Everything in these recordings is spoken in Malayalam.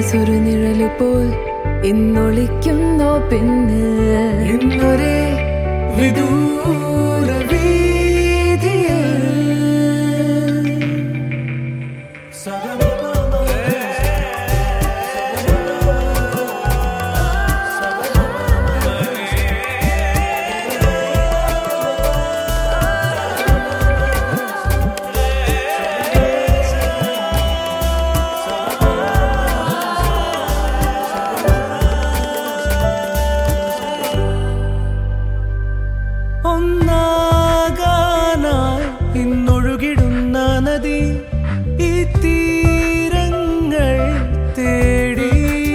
മനസ്സൊരു നിഴലു പോൽ ഇന്നൊളിക്കുന്നോ പിന്നെ ഇന്നൊരേ വിദൂര വീതിയിൽ ഒന്നാകാനായി ഇന്നൊഴുകിടുന്ന നദി ഈ തീരങ്ങൾ തേടി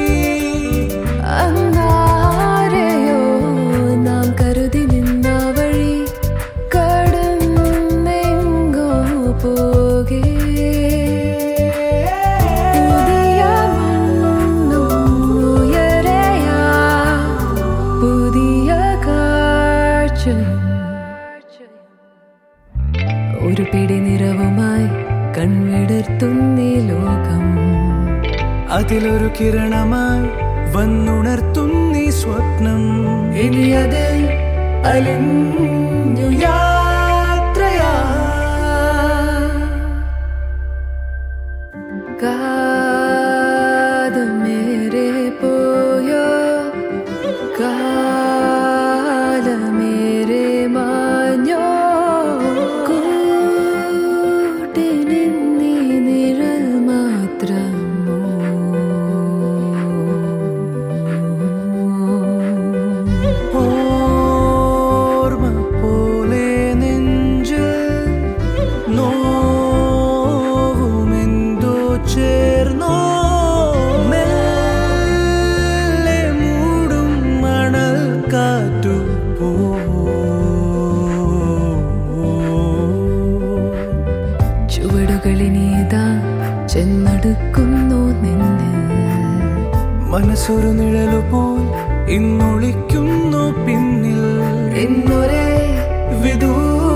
അന്നാരെയോ നാം കരുതി നിന്ന വഴി കടന്നെങ്കോ പോകെ പുതിയ മണ്ണും ഉയരെയാ പുതിയ കാഴ്ച ഒരു പിടി നിറവുമായി കൺവിടർത്തുന്നീ ലോകം അതിലൊരു കിരണമായി വന്നുണർത്തുന്നീ സ്വപ്നം ഇനി അത് അലിഞ്ഞു യാത്രയാ കാതമേറെ പോയോ കാലമേറെ മാഞ്ഞോ കൂട്ടിനിന്നീ നിഴൽ മാത്രമോ ഓർമ്മ പോലെ നെഞ്ചിൽ നോവുമെന്തോ ചേർന്നോ മെല്ലെ മൂടും മണൽ കാറ്റു പോ ചുവടുകളിനീതാ ചെന്നടുക്കുന്നു നിന്നെ മനസ്സൊരു നിഴലു പോൽ ഇന്നൊളിക്കുന്നു പിന്നിൽ ഇന്നൊരേ വിദൂര